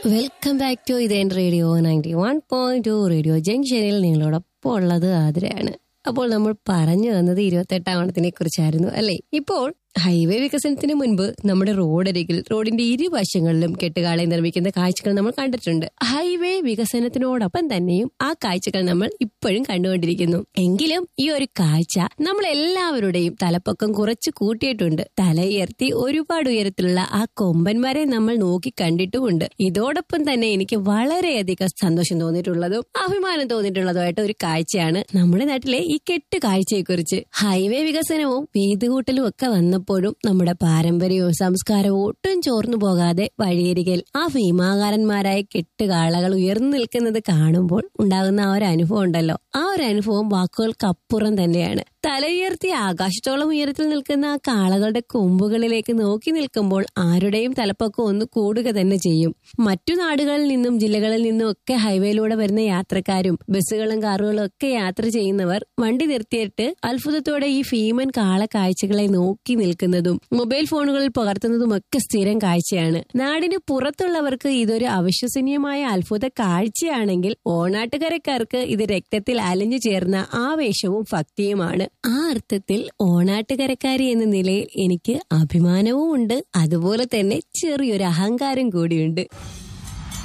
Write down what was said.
welcome back to ഇതേൻ radio ninety one point two radio ജംഗ്ഷനിൽ നിങ്ങളോടൊപ്പം ഉള്ളത് ആതിരയാണ് അപ്പോൾ നമ്മൾ പറഞ്ഞു വന്നത് ഇരുപത്തെട്ടാം ഓണത്തിനെ കുറിച്ചായിരുന്നു അല്ലെ ഇപ്പോൾ ഹൈവേ വികസനത്തിന് മുൻപ് നമ്മുടെ റോഡരികിൽ റോഡിന്റെ ഇരുവശങ്ങളിലും കെട്ടുകാളെ നിർമ്മിക്കുന്ന കാഴ്ചകൾ നമ്മൾ കണ്ടിട്ടുണ്ട് ഹൈവേ വികസനത്തിനോടൊപ്പം തന്നെയും ആ കാഴ്ചകൾ നമ്മൾ ഇപ്പോഴും കണ്ടുകൊണ്ടിരിക്കുന്നു എങ്കിലും ഈ ഒരു കാഴ്ച നമ്മൾ എല്ലാവരുടെയും തലപ്പൊക്കം കുറച്ച് കൂട്ടിയിട്ടുണ്ട് തലയുയർത്തി ഒരുപാട് ഉയരത്തിലുള്ള ആ കൊമ്പന്മാരെ നമ്മൾ നോക്കി കണ്ടിട്ടുമുണ്ട് ഇതോടൊപ്പം തന്നെ എനിക്ക് വളരെയധികം സന്തോഷം തോന്നിയിട്ടുള്ളതും അഭിമാനം തോന്നിയിട്ടുള്ളതുമായിട്ട് ഒരു കാഴ്ചയാണ് നമ്മുടെ നാട്ടിലെ ഈ കെട്ട് കാഴ്ചയെക്കുറിച്ച് ഹൈവേ വികസനവും വീതുകൂട്ടലും ഒക്കെ വന്നപ്പോഴും നമ്മുടെ പാരമ്പര്യവും സംസ്കാരവും ഒട്ടും ചോർന്നു പോകാതെ വഴിയരികിൽ ആ ഭീമാകാരന്മാരായ കെട്ടുകാളകൾ ഉയർന്നു നിൽക്കുന്നത് കാണുമ്പോൾ ഉണ്ടാകുന്ന ആ ഒരു അനുഭവം ഉണ്ടല്ലോ ആ ഒരു അനുഭവം വാക്കുകൾക്കപ്പുറം തന്നെയാണ് തലയുയർത്തി ആകാശത്തോളം ഉയരത്തിൽ നിൽക്കുന്ന ആ കാളകളുടെ കൊമ്പുകളിലേക്ക് നോക്കി നിൽക്കുമ്പോൾ ആരുടെയും തലപ്പൊക്കം ഒന്ന് കൂടുക തന്നെ ചെയ്യും മറ്റു നാടുകളിൽ നിന്നും ജില്ലകളിൽ നിന്നും ഒക്കെ ഹൈവേയിലൂടെ വരുന്ന യാത്രക്കാരും ബസ്സുകളും കാറുകളും ഒക്കെ യാത്ര ചെയ്യുന്നവർ വണ്ടി നിർത്തിയിട്ട് അത്ഭുതത്തോടെ ഈ ഭീമൻ കാള കാഴ്ചകളെ നോക്കി നിൽക്കുന്നതും മൊബൈൽ ഫോണുകളിൽ പകർത്തുന്നതും ഒക്കെ സ്ഥിരം കാഴ്ചയാണ് നാടിന് പുറത്തുള്ളവർക്ക് ഇതൊരു അവിശ്വസനീയമായ അത്ഭുത കാഴ്ചയാണെങ്കിൽ ഓണാട്ടുകരക്കാർക്ക് ഇത് രക്തത്തിൽ അലിഞ്ഞു ചേർന്ന ആവേശവും ഭക്തിയുമാണ് ആ അർത്ഥത്തിൽ ഓണാട്ടുകരക്കാരി എന്ന നിലയിൽ എനിക്ക് അഭിമാനവും ഉണ്ട് അതുപോലെ തന്നെ ചെറിയൊരു അഹങ്കാരം കൂടിയുണ്ട്